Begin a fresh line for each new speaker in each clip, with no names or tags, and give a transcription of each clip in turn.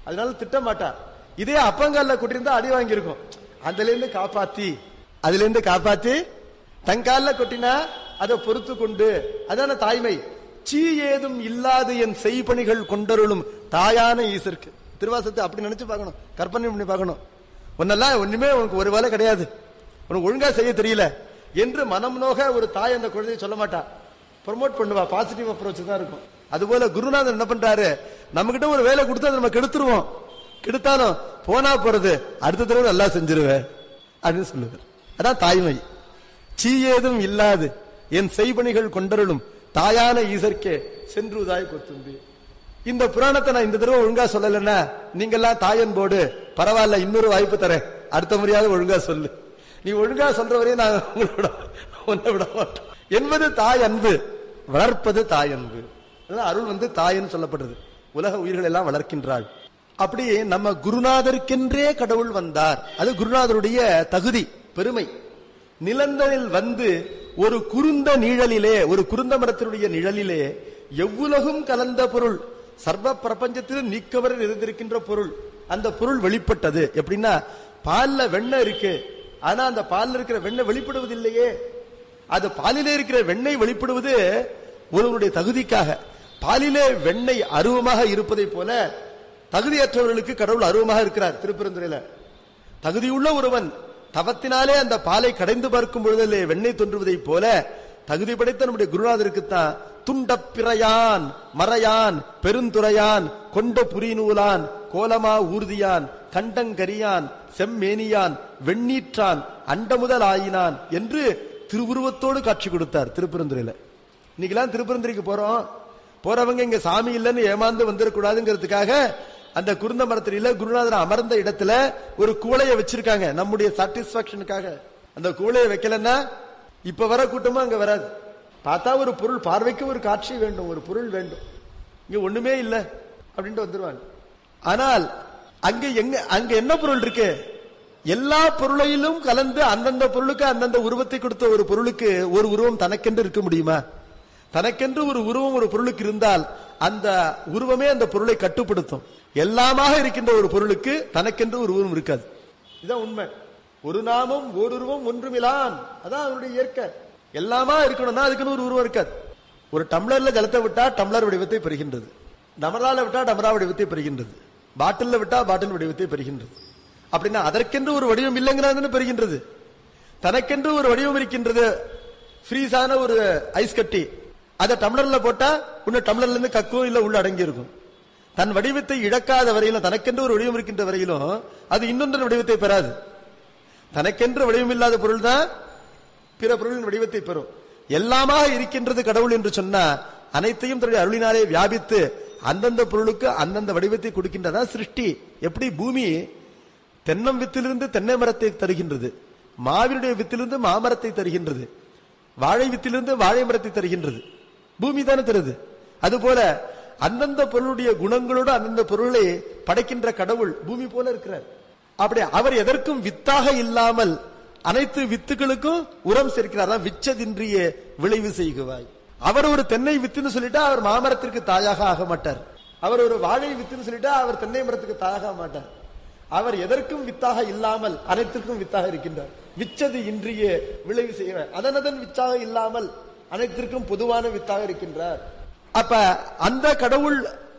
அதனால திட்ட மாட்டா இதே அப்பங்கல்ல கொட்டியிருந்தா அடி வாங்கியிருக்கும் அதுல இருந்து காப்பாத்தி அதுல இருந்து காப்பாத்தி தங்கால கொட்டினா அதை பொறுத்து கொண்டு அதான தாய்மை சீ ஏதும் இல்லாது என் செய்பணிகள் கொண்டருளும் தாயான ஈசருக்கு திருவாசத்தை அப்படி நினைச்சு பார்க்கணும் கற்பனை பண்ணி பார்க்கணும் உன்னெல்லாம் ஒண்ணுமே உனக்கு ஒரு வேலை கிடையாது உனக்கு ஒழுங்கா செய்ய தெரியல என்று மனம் நோக ஒரு தாய் அந்த குழந்தையை சொல்ல மாட்டா ப்ரொமோட் பண்ணுவா பாசிட்டிவ் அப்ரோச் தான் இருக்கும் அதுபோல குருநாதர் என்ன பண்றாரு நம்ம கிட்ட ஒரு வேலை கொடுத்தா அதை நம்ம கெடுத்துருவோம் கெடுத்தாலும் போனா போறது அடுத்த தடவை நல்லா செஞ்சிருவேன் அப்படின்னு சொல்லுவார் அதான் தாய்மை சீ ஏதும் இல்லாது என் செய்பணிகள் கொண்டருளும் தாயான ஈசர்க்கே சென்றுதாய் கொத்தும்பி இந்த புராணத்தை நான் இந்த தடவை ஒழுங்கா சொல்லலைன்னா நீங்கெல்லாம் தாயன் போடு பரவாயில்ல இன்னொரு வாய்ப்பு தரேன் அடுத்த முறையாவது ஒழுங்கா சொல்லு நீ ஒழுங்கா சொல்ற வரையும் நான் உங்களோட உன்னை விட மாட்டோம் என்பது தாய் அன்பு வளர்ப்பது தாய் அன்பு அதனால அருள் வந்து தாயன்னு சொல்லப்படுறது உலக உயிர்கள் எல்லாம் வளர்க்கின்றாள் அப்படி நம்ம குருநாதருக்கென்றே கடவுள் வந்தார் அது குருநாதருடைய தகுதி பெருமை நிலந்தனில் வந்து ஒரு குருந்த நிழலிலே ஒரு குருந்த மரத்தினுடைய நிழலிலே எவ்வுலகும் கலந்த பொருள் சர்வ பிரபஞ்சத்திலும் நீக்கவரில் இருந்திருக்கின்ற பொருள் அந்த பொருள் வெளிப்பட்டது எப்படின்னா பால்ல வெண்ணெய் இருக்கு ஆனா அந்த பால்ல இருக்கிற வெண்ணெய் வெளிப்படுவதில்லையே அது பாலிலே இருக்கிற வெண்ணெய் வெளிப்படுவது ஒருவனுடைய தகுதிக்காக பாலிலே வெண்ணெய் அருவமாக இருப்பதை போல தகுதியற்றவர்களுக்கு கடவுள் அருவமாக இருக்கிறார் திருப்பெருந்துறையில தகுதியுள்ள ஒருவன் தவத்தினாலே அந்த பாலை கடைந்து பார்க்கும் பொழுதிலே வெண்ணெய் தோன்றுவதைப் போல தகுதி படைத்த நம்முடைய குருநாதருக்குத்தான் துண்டப்பிறையான் மறையான் பெருந்துரையான் கொண்ட புரிநூலான் கோலமா ஊர்தியான் கண்டங்கரியான் செம்மேனியான் வெண்ணீற்றான் அண்டமுதல் ஆயினான் என்று திருவுருவத்தோடு காட்சி கொடுத்தார் திருப்பெருந்துறையில இன்னைக்கெல்லாம் திருப்பெருந்துறைக்கு போறோம் போறவங்க இங்க சாமி இல்லைன்னு ஏமாந்து வந்துடக்கூடாதுங்கிறதுக்காக அந்த குருந்த மரத்தில குருநாதர் அமர்ந்த இடத்துல ஒரு குவளைய வச்சிருக்காங்க நம்முடைய சாட்டிஸ்பாக்சனுக்காக அந்த குவளைய வைக்கலன்னா இப்ப வர கூட்டமும் அங்க வராது பார்த்தா ஒரு பொருள் பார்வைக்கு ஒரு காட்சி வேண்டும் ஒரு பொருள் வேண்டும் இங்க ஒண்ணுமே இல்ல அப்படின்ட்டு வந்துருவாங்க ஆனால் அங்க எங்க அங்க என்ன பொருள் இருக்கு எல்லா பொருளையிலும் கலந்து அந்தந்த பொருளுக்கு அந்தந்த உருவத்தை கொடுத்த ஒரு பொருளுக்கு ஒரு உருவம் தனக்கென்று இருக்க முடியுமா தனக்கென்று ஒரு உருவம் ஒரு பொருளுக்கு இருந்தால் அந்த உருவமே அந்த பொருளை கட்டுப்படுத்தும் எல்லாமாக இருக்கின்ற ஒரு பொருளுக்கு தனக்கென்று ஒரு உருவம் இருக்காது இதான் உண்மை ஒரு நாமம் ஓருருவம் ஒன்றுமிலான் அதான் அவருடைய இயற்கை எல்லாமா இருக்கணும்னா அதுக்குன்னு ஒரு உருவம் இருக்காது ஒரு டம்ளர்ல ஜலத்தை விட்டா டம்ளர் வடிவத்தை பெறுகின்றது டமரால விட்டா டமரா வடிவத்தை பெறுகின்றது பாட்டில்ல விட்டா பாட்டில் வடிவத்தை பெறுகின்றது அப்படின்னா அதற்கென்று ஒரு வடிவம் இல்லைங்கிறது பெறுகின்றது தனக்கென்று ஒரு வடிவம் இருக்கின்றது ஃப்ரீஸான ஒரு ஐஸ் கட்டி அதை டம்ளர்ல போட்டா இன்னும் டம்ளர்ல இருந்து கக்கும் இல்ல உள்ள அடங்கி இருக்கும் தன் வடிவத்தை இழக்காத வரையிலும் தனக்கென்று ஒரு வடிவம் இருக்கின்ற வரையிலும் அது இன்னொன்று வடிவத்தை பெறாது தனக்கென்று வடிவம் இல்லாத பொருள் தான் பிற பொருளின் வடிவத்தை பெறும் எல்லாமாக இருக்கின்றது கடவுள் என்று சொன்னா அனைத்தையும் தன்னுடைய அருளினாலே வியாபித்து அந்தந்த பொருளுக்கு அந்தந்த வடிவத்தை கொடுக்கின்றதா சிருஷ்டி எப்படி பூமி தென்னம் வித்திலிருந்து தென்னை மரத்தை தருகின்றது மாவினுடைய வித்திலிருந்து மாமரத்தை தருகின்றது வாழை வித்திலிருந்து வாழை மரத்தை தருகின்றது பூமி தானே தருது அதுபோல அந்தந்த பொருளுடைய குணங்களோடு அந்தந்த பொருளை படைக்கின்ற கடவுள் பூமி போல இருக்கிறார் அப்படி அவர் எதற்கும் வித்தாக இல்லாமல் அனைத்து வித்துகளுக்கும் உரம் சேர்க்கிறார் அதான் விச்சதின்றிய விளைவு செய்குவாய் அவர் ஒரு தென்னை வித்துன்னு சொல்லிட்டா அவர் மாமரத்திற்கு தாயாக ஆக மாட்டார் அவர் ஒரு வாழை வித்துன்னு சொல்லிட்டா அவர் தென்னை மரத்துக்கு தாயாக ஆக மாட்டார் அவர் எதற்கும் வித்தாக இல்லாமல் அனைத்துக்கும் வித்தாக இருக்கின்றார் விச்சது இன்றிய விளைவு செய்கிறார் அதனதன் விச்சாக இல்லாமல் அனைத்திற்கும் பொதுவான வித்தாக இருக்கின்றார் அப்ப அந்த கடவுள்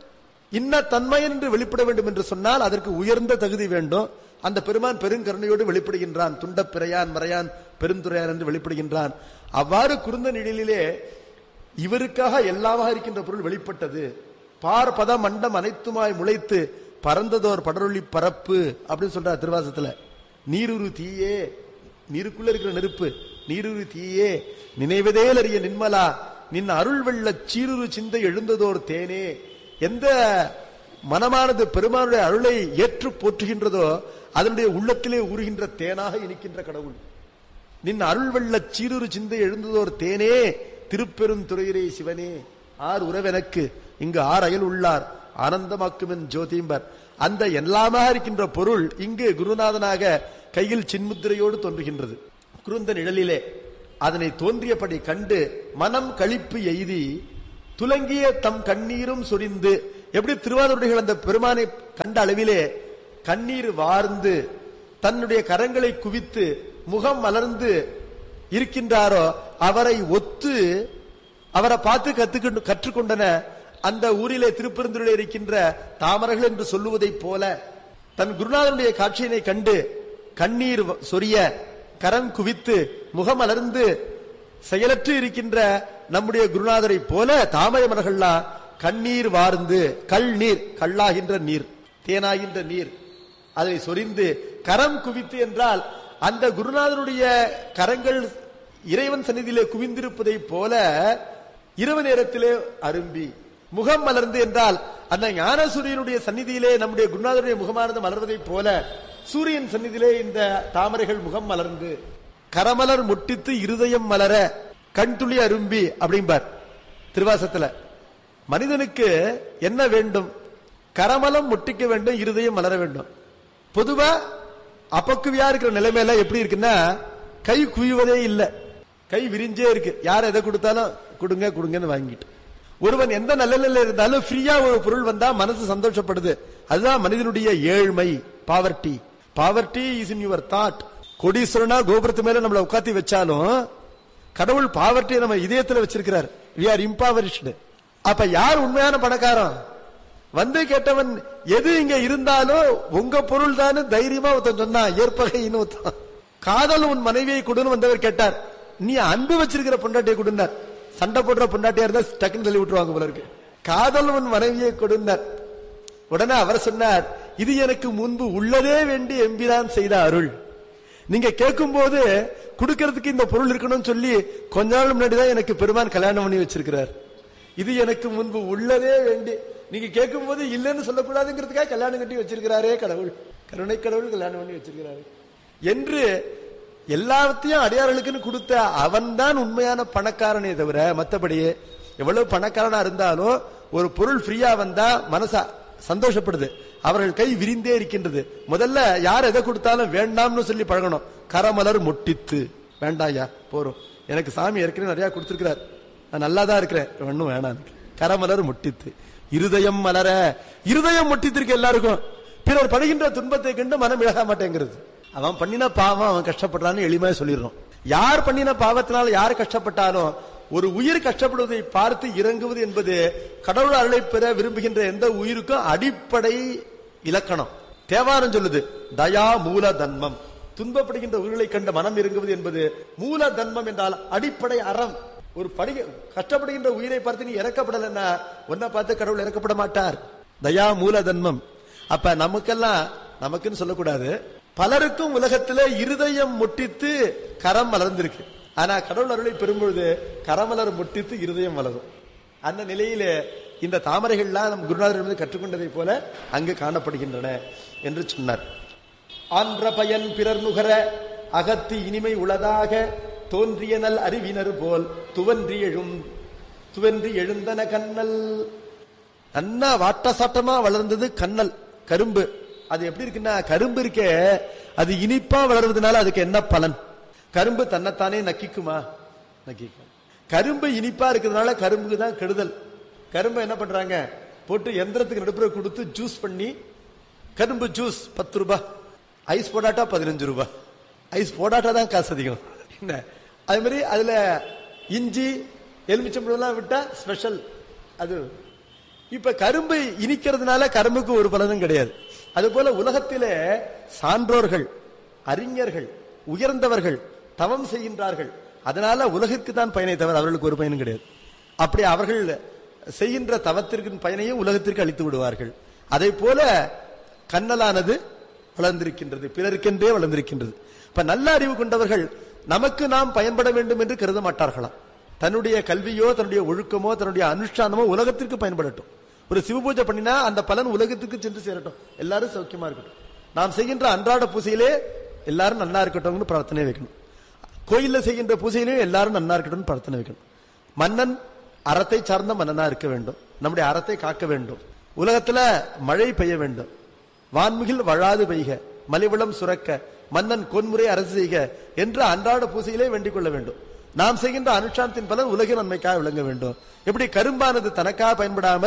இன்ன தன்மையன் என்று வெளிப்பட வேண்டும் என்று சொன்னால் அதற்கு உயர்ந்த தகுதி வேண்டும் அந்த பெருமான் பெருங்கருணையோடு வெளிப்படுகின்றான் துண்டப் பிறையான் மறையான் பெருந்துரையான் என்று வெளிப்படுகின்றான் அவ்வாறு குறுந்த நிழலிலே இவருக்காக எல்லாமாக இருக்கின்ற பொருள் வெளிப்பட்டது பார் பத மண்டம் அனைத்துமாய் முளைத்து பறந்ததோர் படரொளி பரப்பு அப்படின்னு சொல்றார் திருவாசத்துல நீருரு தீயே நீருக்குள்ள இருக்கிற நெருப்பு நீருரு தீயே நினைவதேல் அறிய நின்மலா நின் அருள் வெள்ள சீருரு சிந்தை எழுந்ததோர் தேனே எந்த மனமானது பெருமானுடைய அருளை ஏற்று போற்றுகின்றதோ அதனுடைய உள்ளத்திலே ஊறுகின்ற தேனாக இனிக்கின்ற கடவுள் நின் அருள் வெள்ள சீருரு சிந்தை எழுந்ததோர் தேனே திருப்பெருந்துறையிலே சிவனே ஆர் உறவெனக்கு இங்கு ஆர் அயல் உள்ளார் ஆனந்தமாக்குமென் ஜோதிம்பர் அந்த எல்லாமாக இருக்கின்ற பொருள் இங்கு குருநாதனாக கையில் சின்முத்திரையோடு தோன்றுகின்றது குருந்த நிழலிலே அதனை தோன்றியபடி கண்டு மனம் கழிப்பு எய்தி துலங்கிய தம் கண்ணீரும் சொரிந்து எப்படி திருவாரூரிகள் அந்த பெருமானை கண்ட அளவிலே கண்ணீர் வார்ந்து தன்னுடைய கரங்களை குவித்து முகம் மலர்ந்து இருக்கின்றாரோ அவரை ஒத்து அவரை பார்த்து கத்துக்கொண்டு கற்றுக்கொண்டன அந்த ஊரிலே திருப்பெருந்துறையிலே இருக்கின்ற தாமரைகள் என்று சொல்லுவதைப் போல தன் குருநாதனுடைய காட்சியினை கண்டு கண்ணீர் வ- சொரிய கரம் குவித்து முகமலர்ந்து செயலற்று இருக்கின்ற நம்முடைய குருநாதரை போல தாமரை மலர்கள்லாம் கண்ணீர் வார்ந்து கல் நீர் கல்லாகின்ற நீர் தேனாகின்ற நீர் அதை சொரிந்து கரம் குவித்து என்றால் அந்த குருநாதனுடைய கரங்கள் இறைவன் சந்நிதியிலே குவிந்திருப்பதை போல இரவு நேரத்திலே அரும்பி முகம் மலர்ந்து என்றால் அந்த ஞான சூரியனுடைய சந்நிதியிலே நம்முடைய குருநாதருடைய முகமானது மலர்வதைப் போல சூரியன் சந்நிதியிலே இந்த தாமரைகள் முகம் மலர்ந்து கரமலர் முட்டித்து இருதயம் மலர கண் துளி அரும்பி அப்படிம்பார் திருவாசத்துல மனிதனுக்கு என்ன வேண்டும் கரமலம் முட்டிக்க வேண்டும் இருதயம் மலர வேண்டும் பொதுவா அப்பக்குவியா இருக்கிற நிலைமையில எப்படி இருக்குன்னா கை குவிவதே இல்ல கை விரிஞ்சே இருக்கு யார் எதை கொடுத்தாலும் கொடுங்க கொடுங்கன்னு வாங்கிட்டு ஒருவன் எந்த நல்ல நிலையில இருந்தாலும் ஃப்ரீயா ஒரு பொருள் வந்தா மனசு சந்தோஷப்படுது அதுதான் மனிதனுடைய ஏழ்மை poverty poverty is in your thought கொடீஸ்வரனா கோபுரத்து மேல நம்மள உட்காத்தி வச்சாலும் கடவுள் பாவர்ட்டியை நம்ம இதயத்துல வச்சிருக்கிறார் we are impoverished அப்ப யார் உண்மையான பணக்காரன் வந்து கேட்டவன் எது இங்க இருந்தாலும் உங்க பொருள் தான் தைரியமா ஒருத்தன் சொன்னான் ஏற்பகைன்னு ஒருத்தன் காதல் உன் மனைவியை கொடுன்னு வந்தவர் கேட்டார் நீ அன்பு வச்சிருக்கிற பொண்டாட்டியை கொடுந்தார் சண்டை போடுற பொண்டாட்டியா இருந்தா டக்குன்னு தள்ளி விட்டுருவாங்க போல இருக்கு காதல் உன் மனைவியை கொடுந்தார் உடனே அவர் சொன்னார் இது எனக்கு முன்பு உள்ளதே வேண்டி எம்பிரான் செய்த அருள் நீங்க கேட்கும் போது கொடுக்கறதுக்கு இந்த பொருள் இருக்கணும்னு சொல்லி கொஞ்ச நாள் முன்னாடி தான் எனக்கு பெருமான் கல்யாணம் பண்ணி வச்சிருக்கிறார் இது எனக்கு முன்பு உள்ளதே வேண்டி நீங்க கேட்கும் போது இல்லைன்னு சொல்லக்கூடாதுங்கிறதுக்காக கல்யாணம் கட்டி வச்சிருக்கிறாரே கடவுள் கருணை கடவுள் கல்யாணம் பண்ணி வச்சிருக்கிறாரு என்று எல்லாத்தையும் அடியார்களுக்குன்னு கொடுத்த அவன்தான் உண்மையான பணக்காரனே தவிர மத்தபடி எவ்வளவு பணக்காரனா இருந்தாலும் ஒரு பொருள் ஃப்ரீயா வந்தா மனச சந்தோஷப்படுது அவர்கள் கை விரிந்தே இருக்கின்றது முதல்ல யார் எதை கொடுத்தாலும் வேண்டாம்னு சொல்லி பழகணும் கரமலர் முட்டித்து வேண்டாம் ஐயா போறோம் எனக்கு சாமி ஏற்கனவே நிறைய கொடுத்திருக்கிறார் நான் நல்லா தான் இருக்கிறேன் ஒண்ணும் வேணாம் எனக்கு. கரமலர் முட்டித்து இருதயம் மலர இருதயம் முட்டித்திருக்கு எல்லாருக்கும் பிறர் படுகின்ற துன்பத்தை கண்டு மனம் இழக மாட்டேங்கிறது அவன் பண்ணின பாவம் அவன் கஷ்டப்படுறான்னு எளிமையா சொல்லிடுறோம் யார் பண்ணின பாவத்தினால யார் கஷ்டப்பட்டாலும் ஒரு உயிர் கஷ்டப்படுவதை பார்த்து இறங்குவது என்பது கடவுள் அருளை பெற விரும்புகின்ற எந்த உயிருக்கும் அடிப்படை இலக்கணம் தேவாரம் சொல்லுது தயா மூல தன்மம் துன்பப்படுகின்ற உயிர்களை கண்ட மனம் இறங்குவது என்பது மூல தன்மம் என்றால் அடிப்படை அறம் ஒரு படிக கஷ்டப்படுகின்ற உயிரை பார்த்து நீ இறக்கப்படலைன்னா உன்னை பார்த்து கடவுள் இறக்கப்பட மாட்டார் தயா மூல தன்மம் அப்ப நமக்கெல்லாம் நமக்குன்னு சொல்லக்கூடாது பலருக்கும் உலகத்துல இருதயம் முட்டித்து கரம் மலர்ந்திருக்கு ஆனா கடவுள் அருளை பெறும்பொழுது கரமலர் முட்டித்து இருதயம் வளரும் அந்த நிலையிலே இந்த தாமரைகள்லாம் நம் குருநாதரிடமிருந்து கற்றுக்கொண்டதை போல அங்கு காணப்படுகின்றன என்று சொன்னார் ஆன்ற பயன் பிறர் நுகர அகத்து இனிமை உளதாக தோன்றிய நல் அறிவினர் போல் துவன்றி எழும் துவன்றி எழுந்தன கண்ணல் நன்னா வாட்ட சாட்டமா வளர்ந்தது கண்ணல் கரும்பு அது எப்படி இருக்குன்னா கரும்பு இருக்கே அது இனிப்பா வளர்வதனால அதுக்கு என்ன பலன் கரும்பு தன்னைத்தானே நக்கிக்குமா நக்கிக்கும் கரும்பு இனிப்பா இருக்கிறதுனால கரும்புக்கு தான் கெடுதல் கரும்பு என்ன பண்றாங்க போட்டு எந்திரத்துக்கு நடுப்புற கொடுத்து ஜூஸ் பண்ணி கரும்பு ஜூஸ் பத்து ரூபாய் ஐஸ் போடாட்டா பதினஞ்சு ரூபாய் ஐஸ் போடாட்டா தான் காசு அதிகம் என்ன அது மாதிரி அதுல இஞ்சி எலுமிச்சம்பழம்லாம் விட்டா ஸ்பெஷல் அது இப்ப கரும்பு இனிக்கிறதுனால கரும்புக்கு ஒரு பலனும் கிடையாது அது போல உலகத்திலே சான்றோர்கள் அறிஞர்கள் உயர்ந்தவர்கள் தவம் செய்கின்றார்கள் அதனால உலகிற்கு தான் பயனை தவிர அவர்களுக்கு ஒரு பயனும் கிடையாது அப்படி அவர்கள் செய்கின்ற தவத்திற்கு பயனையும் உலகத்திற்கு அளித்து விடுவார்கள் அதை போல கண்ணலானது வளர்ந்திருக்கின்றது பிறருக்கென்றே வளர்ந்திருக்கின்றது இப்ப நல்ல அறிவு கொண்டவர்கள் நமக்கு நாம் பயன்பட வேண்டும் என்று கருத மாட்டார்களாம் தன்னுடைய கல்வியோ தன்னுடைய ஒழுக்கமோ தன்னுடைய அனுஷ்டானமோ உலகத்திற்கு பயன்படட்டும் ஒரு சிவபூஜை பண்ணினா அந்த பலன் உலகத்துக்கு சென்று சேரட்டும் எல்லாரும் சௌக்கியமா இருக்கட்டும் நாம் செய்கின்ற அன்றாட பூஜையிலே எல்லாரும் நல்லா இருக்கட்டும்னு பிரார்த்தனை வைக்கணும் கோயில்ல செய்கின்ற பூஜையிலையும் எல்லாரும் நன்னா இருக்கட்டும்னு பிரார்த்தனை வைக்கணும் மன்னன் அறத்தை சார்ந்த மன்னனா இருக்க வேண்டும் நம்முடைய அறத்தை காக்க வேண்டும் உலகத்துல மழை பெய்ய வேண்டும் வான்மிகில் வழாது பெய்க மலிவளம் சுரக்க மன்னன் கொன்முறை அரசு செய்க என்று அன்றாட பூசையிலே வேண்டிக் கொள்ள வேண்டும் நாம் செய்கின்ற அனுஷ்டானத்தின் பலன் உலக நன்மைக்காக விளங்க வேண்டும் எப்படி கரும்பானது தனக்காக பயன்படாமல்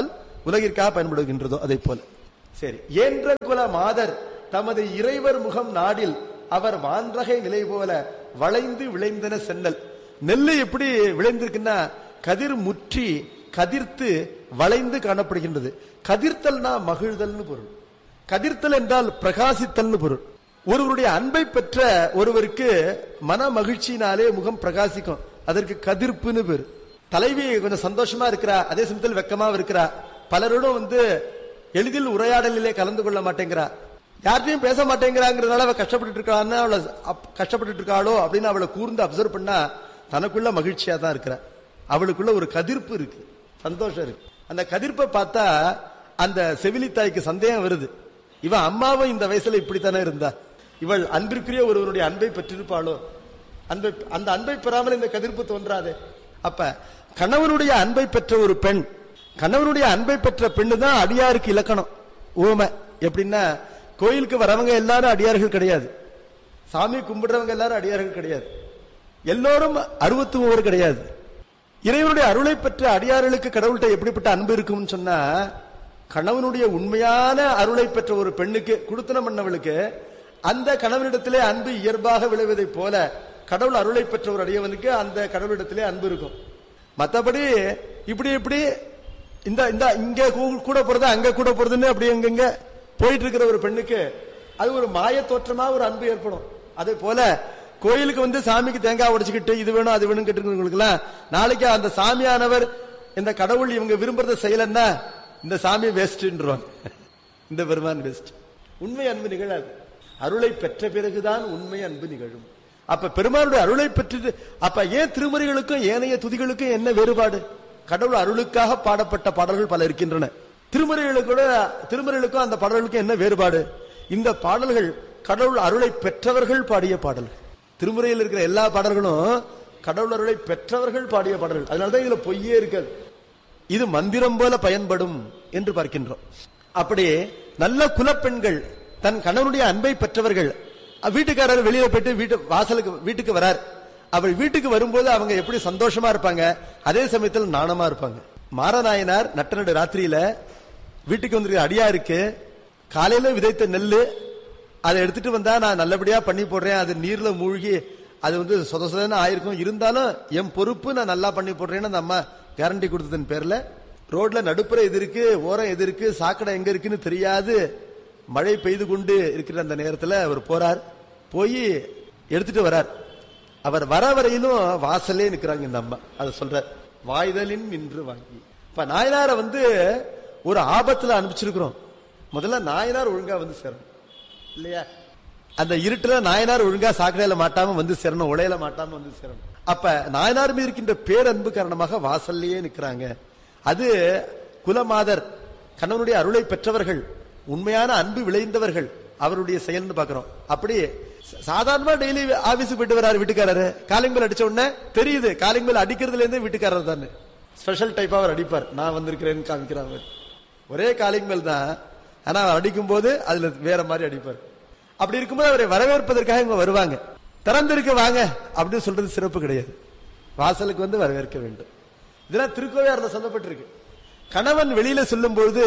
உலகிற்காக பயன்படுகின்றதோ அதை போல சரி ஏன்ற குல மாதர் தமது இறைவர் முகம் நாடில் அவர் வான்றகை நிலை போல வளைந்து விளைந்தன சென்னல் நெல்லு எப்படி விளைந்திருக்குன்னா கதிர் முற்றி கதிர்த்து வளைந்து காணப்படுகின்றது கதிர்த்தல்னா மகிழ்தல்னு பொருள் கதிர்த்தல் என்றால் பிரகாசித்தல்னு பொருள் ஒருவருடைய அன்பை பெற்ற ஒருவருக்கு மன மகிழ்ச்சியினாலே முகம் பிரகாசிக்கும் அதற்கு கதிர்ப்புன்னு பேரு தலைவி கொஞ்சம் சந்தோஷமா இருக்கிறா அதே சமயத்தில் வெக்கமா இருக்கிறா பலரோடும் வந்து எளிதில் உரையாடலிலே கலந்து கொள்ள மாட்டேங்கிறா யார்ட்டையும் பேச மாட்டேங்கிறாங்கிறதுனால அவ கஷ்டப்பட்டு இருக்கான்னு அவளை அப்- கஷ்டப்பட்டுட்டு இருக்காளோ அப்படின்னு அவளை கூர்ந்து அப்சர்வ் பண்ணா தனக்குள்ள மகிழ்ச்சியா தான் இருக்கிறா அவளுக்குள்ள ஒரு கதிர்ப்பு இருக்கு சந்தோஷம் இருக்கு அந்த கதிர்ப்பை பார்த்தா அந்த செவிலி தாய்க்கு சந்தேகம் வருது இவன் அம்மாவும் இந்த வயசுல இப்படித்தானே இருந்தா இவள் அன்பிற்குரிய ஒருவருடைய அன்பை பெற்றிருப்பாளோ அன்பை அந்த அன்பை பெறாமல் இந்த கதிர்ப்பு தோன்றாதே அப்ப கணவனுடைய அன்பை பெற்ற ஒரு பெண் கணவனுடைய அன்பை பெற்ற பெண்ணு தான் அடியாருக்கு இலக்கணம் ஊமை எப்படின்னா கோயிலுக்கு வரவங்க எல்லாரும் அடியார்கள் கிடையாது சாமி கும்பிடுறவங்க எல்லாரும் அடியார்கள் கிடையாது எல்லோரும் அறுபத்தி மூவர் கிடையாது இறைவனுடைய அருளை பெற்ற அடியார்களுக்கு கடவுள்கிட்ட எப்படிப்பட்ட அன்பு இருக்கும்னு சொன்னா கணவனுடைய உண்மையான அருளை பெற்ற ஒரு பெண்ணுக்கு குடுத்தனம் பண்ணவளுக்கு அந்த கணவனிடத்திலே அன்பு இயல்பாக விளைவதைப் போல கடவுள் அருளை பெற்ற ஒரு அடியவனுக்கு அந்த கடவுளிடத்திலே அன்பு இருக்கும் மத்தபடி இப்படி இப்படி இந்த இந்த இங்க கூ- கூட போறது அங்க கூட போறதுன்னு அப்படி அங்கங்க போயிட்டு இருக்கிற ஒரு பெண்ணுக்கு அது ஒரு மாய தோற்றமா ஒரு அன்பு ஏற்படும் அதே போல கோயிலுக்கு வந்து சாமிக்கு தேங்காய் உடைச்சுக்கிட்டு இது வேணும் அது வேணும் கேட்டுருக்கவங்களுக்குலாம் நாளைக்கு அந்த சாமியானவர் இந்த கடவுள் இவங்க விரும்புறத செய்யலன்னா இந்த சாமி வேஸ்ட்ன்றவாங்க இந்த பெருமான் வேஸ்ட் உண்மை அன்பு நிகழாது அருளை பெற்ற பிறகுதான் உண்மை அன்பு நிகழும் அப்ப பெருமானுடைய அருளை பெற்று அப்ப ஏன் திருமறைகளுக்கும் ஏனைய துதிகளுக்கும் என்ன வேறுபாடு கடவுள் அருளுக்காக பாடப்பட்ட பாடல்கள் பல இருக்கின்றன திருமறைகளுக்கூட திருமறைகளுக்கும் அந்த பாடல்களுக்கும் என்ன வேறுபாடு இந்த பாடல்கள் கடவுள் அருளை பெற்றவர்கள் பாடிய பாடல்கள் திருமுறையில் இருக்கிற எல்லா பாடல்களும் கடவுள் அருளை பெற்றவர்கள் பாடிய பாடல்கள் அதனாலதான் இதுல பொய்யே இருக்காது இது மந்திரம் போல பயன்படும் என்று பார்க்கின்றோம் அப்படி நல்ல குலப்பெண்கள் தன் கணவனுடைய அன்பை பெற்றவர்கள் அஹ் வீட்டுக்காரர் வெளியில போயிட்டு வீட்டு வாசலுக்கு வீட்டுக்கு வரார் அவர் வீட்டுக்கு வரும்போது அவங்க எப்படி சந்தோஷமா இருப்பாங்க அதே சமயத்தில் நாணமா இருப்பாங்க மாரநாயனார் நட்டநடு ராத்திரியில வீட்டுக்கு வந்திருக்கிற அடியாருக்கு காலையில விதைத்த நெல்லு அதை எடுத்துட்டு வந்தா நான் நல்லபடியா பண்ணி போடுறேன் அது நீர்ல மூழ்கி அது வந்து சொத சொதன்னு ஆயிருக்கும் இருந்தாலும் என் பொறுப்பு நான் நல்லா பண்ணி போடுறேன்னு அந்த அம்மா கேரண்டி கொடுத்ததன் பேர்ல ரோட்ல நடுப்புற எது இருக்கு ஓரம் எது இருக்கு சாக்கடை எங்க இருக்குன்னு தெரியாது மழை பெய்து கொண்டு இருக்கிற அந்த நேரத்துல அவர் போறார் போய் எடுத்துட்டு வரார் அவர் வர வரையிலும் வாசல்லே நிக்கிறாங்க இந்த அம்மா அதை சொல்றார் வாய்தலின் நின்று வாங்கி இப்ப நாயனாரை வந்து ஒரு ஆபத்துல அனுப்பிச்சிருக்கிறோம் முதல்ல நாயனார் ஒழுங்கா வந்து சேரணும் இல்லையா அந்த இருட்டுல நாயனார் ஒழுங்கா சாக்கடையில மாட்டாம வந்து சேரணும் உலையில மாட்டாம வந்து சேரணும் அப்ப நாயனார் மீது இருக்கின்ற பேரன்பு காரணமாக வாசல்லையே நிக்கிறாங்க அது குலமாதர் கணவனுடைய அருளை பெற்றவர்கள் உண்மையான அன்பு விளைந்தவர்கள் அவருடைய செயல்னு பாக்குறோம் அப்படி ச- சாதாரணமா டெய்லி ஆபீஸுக்கு போயிட்டு வராரு வீட்டுக்காரரு காலிங் பெல் அடிச்ச உடனே தெரியுது காலிங் பெல் அடிக்கிறதுல இருந்தே வீட்டுக்காரர் தானே ஸ்பெஷல் டைப் அவர் அடிப்பார் நான் வந்திருக்கிறேன்னு காமிக்கிறார் அவர். ஒரே காலிங் பெல் தான் ஆனா அவர் அடிக்கும் போது அதுல வேற மாதிரி அடிப்பார் அப்படி இருக்கும்போது அவரை வரவேற்பதற்காக இவங்க வருவாங்க திறந்திருக்க வாங்க அப்படின்னு சொல்றது சிறப்பு கிடையாது வாசலுக்கு வந்து வரவேற்க வேண்டும் இதெல்லாம் திருக்கோவையார்ல சொல்லப்பட்டிருக்கு கணவன் வெளியில சொல்லும் பொழுது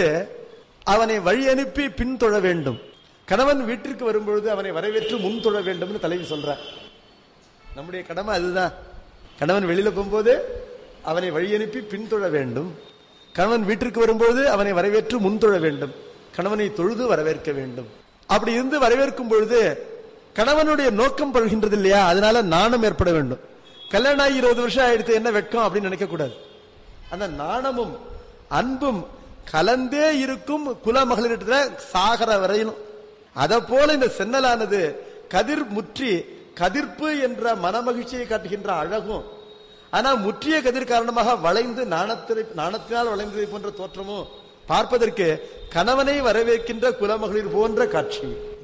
அவனை வழி அனுப்பி பின் தொழ வேண்டும் கணவன் வீட்டிற்கு வரும்பொழுது அவனை வரவேற்று முன் தொழ வேண்டும்னு தலைவி சொல்றார் நம்முடைய கடமை அதுதான் கணவன் வெளியில போகும்போது அவனை வழி அனுப்பி பின்தொழ வேண்டும் கணவன் வீட்டிற்கு வரும்போது அவனை வரவேற்று முன்தொழ வேண்டும் கணவனை தொழுது வரவேற்க வேண்டும் அப்படி இருந்து வரவேற்கும் பொழுது கணவனுடைய நோக்கம் படுகின்றது இல்லையா அதனால நாணம் ஏற்பட வேண்டும் கல்யாணம் ஆகி இருபது வருஷம் ஆயிடுத்து என்ன வெட்கம் அப்படின்னு நினைக்க கூடாது அந்த நாணமும் அன்பும் கலந்தே இருக்கும் குல மகளிரிடத்துல சாகர வரையிலும் அத போல இந்த சென்னலானது கதிர் முற்றி கதிர்ப்பு என்ற மனமகிழ்ச்சியை காட்டுகின்ற அழகும் ஆனா முற்றிய கதிர் காரணமாக வளைந்து நாணத்தை நாணத்தினால் வளைந்ததை போன்ற தோற்றமும் பார்ப்பதற்கு கணவனை வரவேற்கின்ற குலமகளிர் போன்ற காட்சி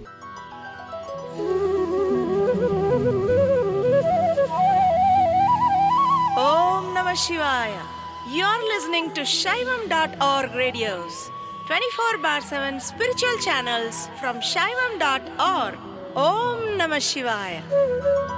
Om Namah Shivaya. You're listening to Shaivam.org radios, 24 bar 7 spiritual channels from Shaivam.org. Om Namah Shivaya.